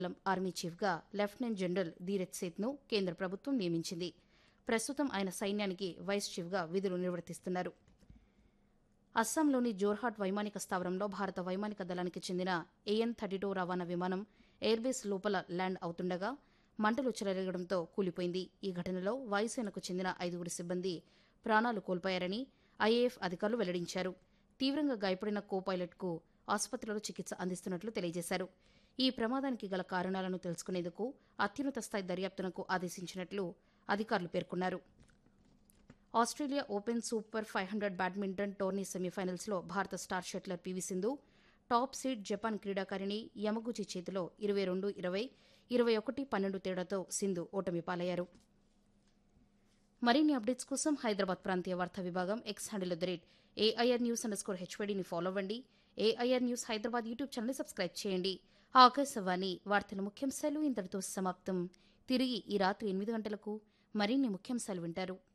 army చీఫ్గా lieutenant general Dheeraj సేత్ను కేంద్ర ప్రభుత్వం నియమించింది ప్రస్తుతం ఆయన సైన్యానికి వైస్ చీఫ్గా విధులు నిర్వర్తిస్తున్నారు అస్సాంలోని జోర్హాట్ వైమానిక స్థావరంలో భారత వైమానిక దళానికి చెందిన ఏఎన్ థర్టీ టూ రవాణా విమానం ఎయిర్బేస్ లోపల ల్యాండ్ అవుతుండగా మంటలు చెలరేగడంతో కూలిపోయింది ఈ ఘటనలో వాయుసేనకు చెందిన ఐదుగురు సిబ్బంది ప్రాణాలు కోల్పోయారని ఐఏఎఫ్ అధికారులు వెల్లడించారు తీవ్రంగా గాయపడిన కో పైలట్కు ఆసుపత్రిలో చికిత్స అందిస్తున్నట్లు తెలియజేశారు ఈ ప్రమాదానికి గల కారణాలను తెలుసుకునేందుకు అత్యున్నత స్థాయి దర్యాప్తునకు ఆదేశించినట్లు అధికారులు పేర్కొన్నారు Australia open super five hundred badminton tourney సెమీఫైనల్స్లో భారత star shuttler PV Sindhu top seed Japan క్రీడాకారిణి యమగుచి చేతిలో ఇరవై రెండు ఇరవై ఇరవై ఒకటి పన్నెండు తేడాతో సింధు ఓటమి పాలయ్యారు మరిన్ని అప్డేట్స్ కోసం హైదరాబాద్ ప్రాంతీయ వార్తా విభాగం X handle the rate AIR news under score హెచ్వైడీని ఫాలో అవ్వండి AIR news Hyderabad YouTube channel subscribe చేయండి ఆకాశవాణి వార్తల ముఖ్యాంశాలు ఇంతటితో సమాప్తం తిరిగి ఈ రాత్రి ఎనిమిది గంటలకు మరిన్ని ముఖ్యాంశాలు వింటారు